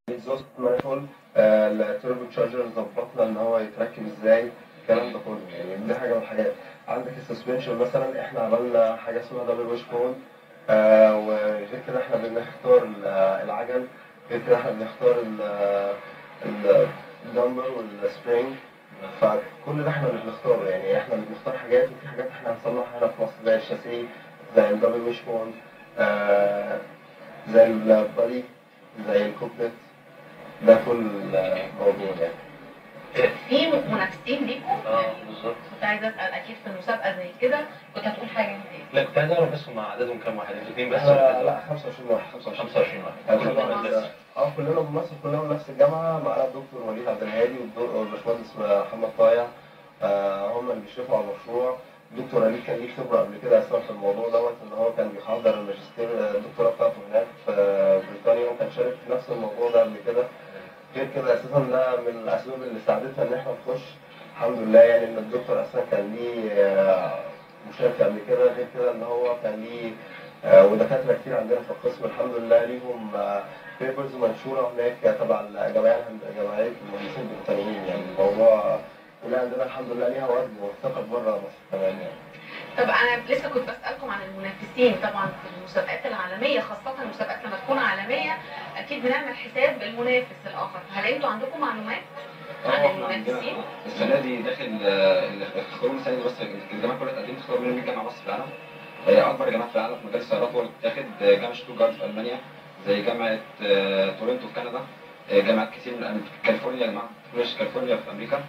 الاكزوست مانيفول التربو تشارجر ظبطنا ان هو يتركب ازاي الكلام ده كله يعني دي حاجه من الحاجات عندك السسبنشن مثلا احنا عملنا حاجه اسمها دبل ويش كون آه وغير كده احنا بنختار ال- العجل غير كده احنا بنختار ال- ال- الدمبر والسبرينج فكل ده احنا اللي بنختاره يعني احنا اللي بنختار حاجات وفي حاجات احنا هنصلحها هنا في مصر زي الشاسيه زي الدبل ويش كون آه زي البادي زي الكوبلت ده كل الموضوع يعني في منافسين ليكم اه بالظبط كنت عايزه اسال اكيد في مسابقه زي كده كنت هتقول حاجه من دي لا كنت عايز اعرف بس هم عددهم كام واحد انتوا اثنين بس احنا ولا لا 25 واحد 25 واحد يعني كلهم كلنا هندسة. اه كلنا من مصر كلنا من نفس الجامعه معانا الدكتور وليد عبد الهادي والدو- والباشمهندس محمد طايع آه هم اللي بيشرفوا على المشروع الدكتور وليد كان ليه خبره قبل كده اصلا في الموضوع دوت ان هو كان بيحضر الماجستير الدكتوراه بتاعته هناك في بريطانيا وكان شارك في نفس الموضوع ده قبل كده غير كده اساسا ده من الاسباب اللي ساعدتنا ان احنا نخش الحمد لله يعني ان الدكتور اصلا كان ليه آه، مشاركه قبل كده غير كده ان هو كان ليه آه، ودكاتره كتير عندنا في القسم الحمد لله ليهم بيبرز منشوره هناك تبع الجمعيه الهند- جمعيه المهندسين البريطانيين يعني الموضوع كلها عندنا الحمد لله ليها وزن وارتقت بره مصر كمان يعني طب انا لسه كنت بسالكم عن المنافسين طبعا في المسابقات العالميه خاصه المسابقات لما تكون عالميه اكيد بنعمل حساب المنافس الاخر هل انتوا عندكم معلومات عن احنا المنافسين؟ عندنا السنه دي داخل آه، اللي اختاروا السنه دي بس الجامعه كلها اتقدمت اختاروا من 100 جامعه بس في العالم آه، اكبر جامعات في العالم في مجال السيارات هو اللي بتاخد آه، جامعه شتوتجارت في المانيا زي جامعه آه، تورنتو في كندا آه، جامعات كتير من أمريكا- كاليفورنيا جامعه تكنولوجيا كاليفورنيا في امريكا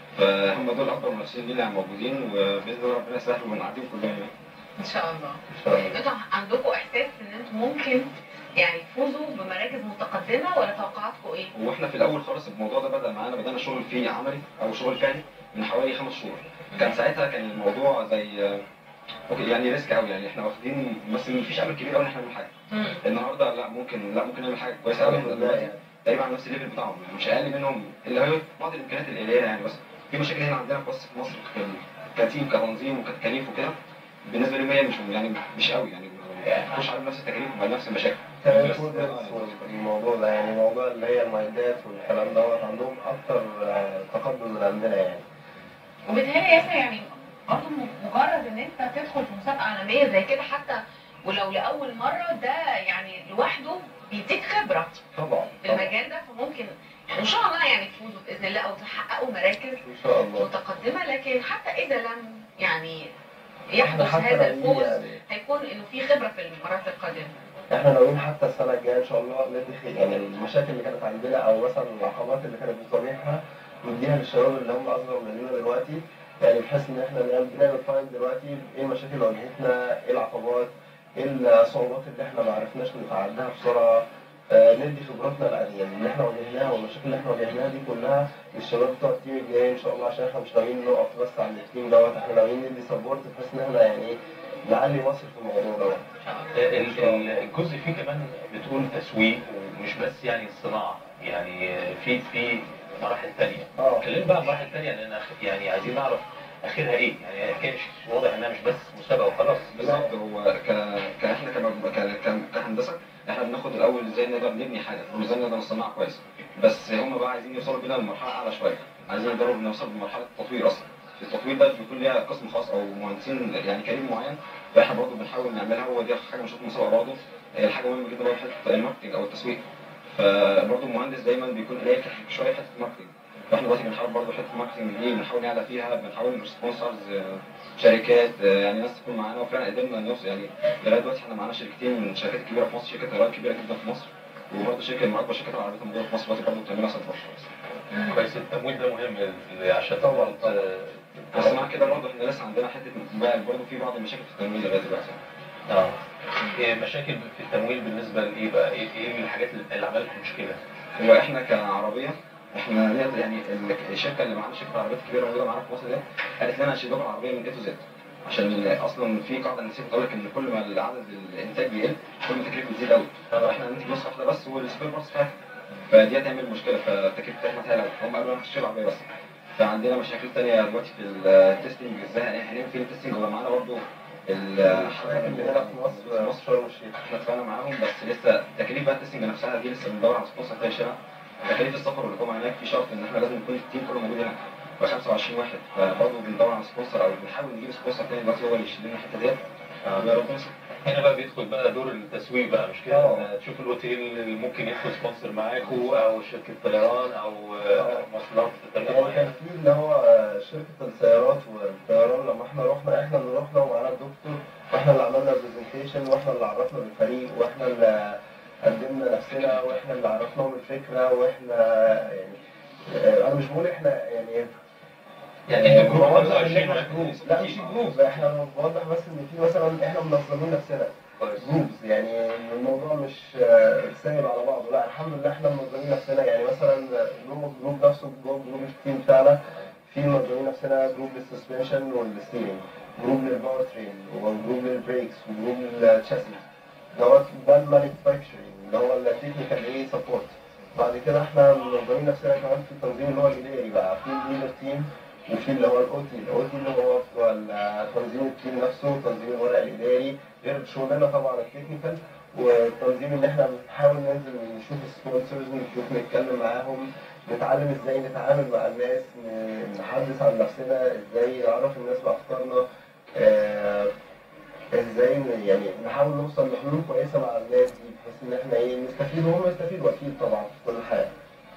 فهم دول اكبر منافسين لينا موجودين وباذن الله ربنا يسهل ونعديهم كلهم يعني. ان شاء الله ان شاء الله انتوا عندكم احساس ان انتوا ممكن يعني تفوزوا بمراكز متقدمه ولا توقعاتكم ايه؟ واحنا في الاول خالص الموضوع ده بدا معانا بدانا شغل فيه عملي او شغل فعلي من حوالي خمس شهور كان ساعتها كان الموضوع زي آه، اوكي يعني ريسك قوي يعني احنا واخدين بس مفيش امل كبير قوي ان احنا نعمل حاجه مم. النهارده لا ممكن لا ممكن نعمل حاجه كويسه قوي الحمد احنا لله دلوقتي يعني تقريبا على نفس الليفل بتاعهم مش اقل منهم اللي هي بعض الامكانيات القليله يعني بس في مشاكل هنا عندنا في مصر في مصر في كتيم كتنظيم وكتكاليف وكده بالنسبه لهم هي مش يعني مش قوي يعني مش على نفس التكاليف ونفس المشاكل كمان بس- كود الموضوع ده يعني موضوع اللي هي المعدات والكلام دوت عندهم اكتر آه، تقدم من عندنا يعني وبالتالي ياسر يعني برضه مجرد ان انت تدخل في مسابقه عالميه زي كده حتى ولو لاول مره ده يعني لوحده بيديك خبره طبعا في المجال ده فممكن يعني ان شاء الله يعني تفوزوا باذن الله او تحققوا مراكز ان شاء الله متقدمه لكن حتى اذا لم يعني احنا يحدث حتى هذا ناويين الفوز يعني هيكون انه في خبره في المرات القادمه احنا ناويين حتى السنه الجايه ان شاء الله ندي خير يعني المشاكل اللي كانت عندنا او مثلا العقبات اللي كانت بتواجهها نديها للشباب اللي هم اصغر مننا دلوقتي يعني بحيث ان احنا نعمل بنعمل فايند دلوقتي ايه المشاكل اللي واجهتنا ايه العقبات ايه الصعوبات اللي احنا ما عرفناش نتعداها بسرعه آه ندي خبراتنا القديمه اللي احنا واجهناها والمشاكل اللي احنا واجهناها دي كلها للشباب بتوع التيم الجاي ان شاء الله عشان احنا مش ناويين نقف بس عند التيم دوت احنا ناويين ندي سبورت بحيث ان احنا يعني ايه نعلي مصر في الموضوع دوت ان شاء الله ال- ال- الجزء فيه كمان بتقول تسويق ومش بس يعني الصناعه يعني في في مراحل ثانيه اه كلمنا بقى عن مراحل ثانيه لان أخ- يعني عايزين نعرف اخرها ايه يعني الحكايه مش واضح انها مش بس مسابقه وخلاص بالظبط هو ك... ك... احنا كمج... ك... ك... كهندسه احنا بناخد الاول ازاي نقدر نبني حاجه وازاي نقدر نصنعها كويس بس هم بقى عايزين يوصلوا بينا لمرحله اعلى شويه عايزين يقدروا نوصل لمرحله التطوير اصلا في التطوير ده بيكون ليها قسم خاص او مهندسين يعني كريم معين فاحنا برضه بنحاول نعملها هو دي حاجه مش مسابقه برضه هي حاجه مهمه جدا برضه حته الماركتنج او التسويق فبرضه المهندس دايما بيكون قليل شويه في حته الماركتنج فاحنا دلوقتي بنحاول برضه حته الماركتنج دي بنحاول نعلى فيها بنحاول سبونسرز شركات آه، يعني ناس تكون معانا وفعلا قدرنا نوصل يعني لغايه دلوقتي احنا معانا شركتين من الشركات الكبيره في مصر شركه طيران كبيره جدا في مصر وبرضه شركه من اكبر الشركات العربيه الموجوده في مصر دلوقتي برضه بتعملها صفقات كويس التمويل ده مهم ل- عشان طبعا ت- بس مع كده برضه احنا لسه عندنا حته بقى برضه في بعض المشاكل في التمويل لغايه دلوقتي اه إيه مشاكل في التمويل بالنسبه لايه بقى؟ ايه ايه الحاجات اللي عملت لكم مشكله؟ هو احنا كعربيه احنا نقدر يعني ال- الشركه اللي معانا شركه العربيات الكبيره موجوده معانا في مصر دي قالت لنا شباب العربيه من اي تو زد عشان اصلا في قاعده نسيت بتقول لك ان كل ما عدد الانتاج بيقل كل ما التكلفه بتزيد قوي فاحنا هننتج نسخه واحده بس والسبير بارتس بتاعتها فدي هتعمل مشكله فالتكلفه بتاعتنا هتعلى قوي هم قالوا لنا هتشتري العربيه بس فعندنا مشاكل تانية دلوقتي في التستنج ازاي هنعمل فين التستنج هو معانا برضه الحاجات اللي هنا في مصر في مصر مصر شرم الشيخ احنا اتفقنا معاهم بس لسه تكاليف بقى التستنج نفسها دي لسه بندور على سبونسر تاني شبه تكاليف السفر والاقامه هناك في شرط ان احنا لازم يكون التيم كله موجود هناك ب 25 واحد فبرضه بندور على سبونسر او بنحاول نجيب سبونسر تاني دلوقتي هو اللي يشيل لنا الحته ديت آه، يا ربنا يستر. هنا بقى بيدخل بقى دور التسويق بقى مش كده آه. إن تشوف الاوتيل اللي ممكن يدخل سبونسر معاكوا او شركه طيران او آه، مواصلات بطريقه يعني كان معينه في اللي هو آه، شركة السيارات والطيران لما احنا رحنا احنا اللي رحنا ومعانا الدكتور واحنا اللي عملنا البرزنتيشن واحنا اللي عرفنا بالفريق واحنا اللي قدمنا نفسنا واحنا اللي عرفناهم الفكرة واحنا يعني آه، انا مش بقول احنا يعني يعني انتوا جروب بوضح 25 إن إحنا واحد جروب لا مش جروب احنا بوضح بس ان في مثلا احنا منظمين نفسنا كويس جروبز يعني الموضوع مش آه، سايب على بعضه لا الحمد لله احنا منظمين نفسنا يعني مثلا جروب الجروب نفسه جوه جروب التيم بتاعنا في منظمين نفسنا جروب للسسبنشن والستيرنج جروب للباور ترين وجروب للبريكس وجروب للتشاسي دوت وان مانيفاكتشرنج اللي هو التكنيكال ايه سبورت بعد كده احنا منظمين نفسنا كمان في التنظيم اللي هو الاداري بقى في الليدر تيم وفي اللي هو الاوتي الاوتي اللي هو بتوع ال- تنظيم التيم نفسه تنظيم الورق الاداري غير شغلنا طبعا التكنيكال والتنظيم اللي احنا بنحاول ننزل ونشوف السبونسرز نشوف نتكلم معاهم نتعلم ازاي نتعامل مع الناس ن- نحدث عن نفسنا ازاي نعرف الناس بافكارنا آه، ازاي ن- يعني نحاول نوصل لحلول كويسه مع الناس دي بحيث ان احنا ايه نستفيد وهم يستفيدوا اكيد طبعا في كل حاجه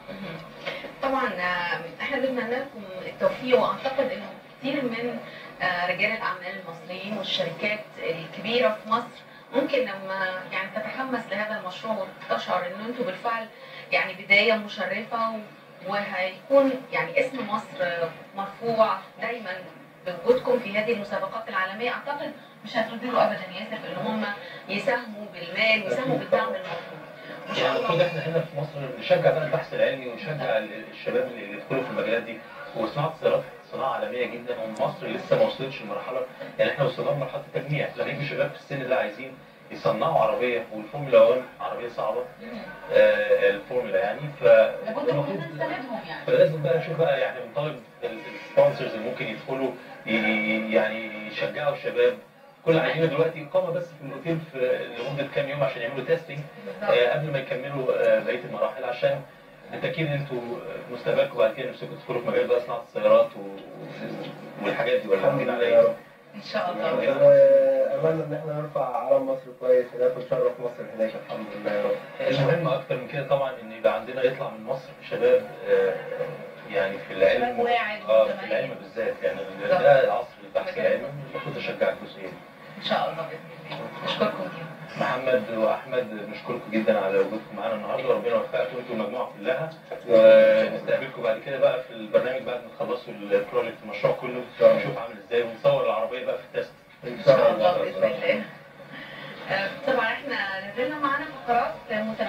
طبعا آه، احنا بنتمنى لكم التوفيق واعتقد انه كثير من آه، رجال الاعمال المصريين والشركات الكبيره في مصر ممكن لما يعني تتحمس لهذا المشروع وتشعر انه انتم بالفعل يعني بدايه مشرفه و- وهيكون يعني اسم مصر آه، مرفوع دايما بوجودكم في هذه المسابقات العالميه اعتقد مش هتردوا ابدا ياسر ان هم يساهموا بالمال ويساهموا بالدعم المطلوب. ان شاء يعني الله المفروض احنا هنا في مصر نشجع بقى البحث العلمي ونشجع ال- الشباب اللي يدخلوا في المجالات دي وصناعه السيارات صناعه عالميه جدا ومصر لسه ما وصلتش لمرحله يعني احنا وصلنا لمرحله التجميع لما يجي شباب في السن اللي عايزين يصنعوا عربيه والفورمولا 1 عربيه صعبه آه الفورمولا يعني ف لابد ان احنا نستندهم يعني. فلازم بقى نشوف بقى يعني بنطالب السبونسرز اللي ممكن يدخلوا ي- ي- يعني يشجعوا الشباب كل اللي عايزينه دلوقتي اقامه بس في الاوتيل في لمده كام يوم عشان يعملوا تيستنج بالظبط. آه، قبل ما يكملوا آه، بقيه المراحل عشان بالتاكيد انتوا مستقبلكم بعد كده نفسكم تدخلوا في مجال بقى صناعه السيارات و- والحاجات دي ولا الحمد واخدين لله على يا ايه؟ رب ان شاء الله واتمنى ان احنا نرفع علم مصر كويس هناك ونشرف مصر هناك الحمد لله يا رب المهم اكتر من كده طبعا ان يبقى عندنا يطلع من مصر شباب آه، يعني في العلم شباب واعد اه في ومتميز. العلم بالذات يعني ده عصر البحث بجد. العلمي المفروض اشجع الجزئيه دي. ان شاء الله باذن الله اشكركم جدا محمد واحمد بنشكركم جدا على وجودكم معانا النهارده وربنا يوفقكم انتوا المجموعه كلها ونستقبلكم بعد كده بقى في البرنامج بعد ما تخلصوا البروجكت المشروع كله نشوف عامل ازاي ونصور العربيه بقى في التست ان ان شاء شاء الله الله باذن الله آه، طبعا احنا نزلنا معانا فقرات متنوعه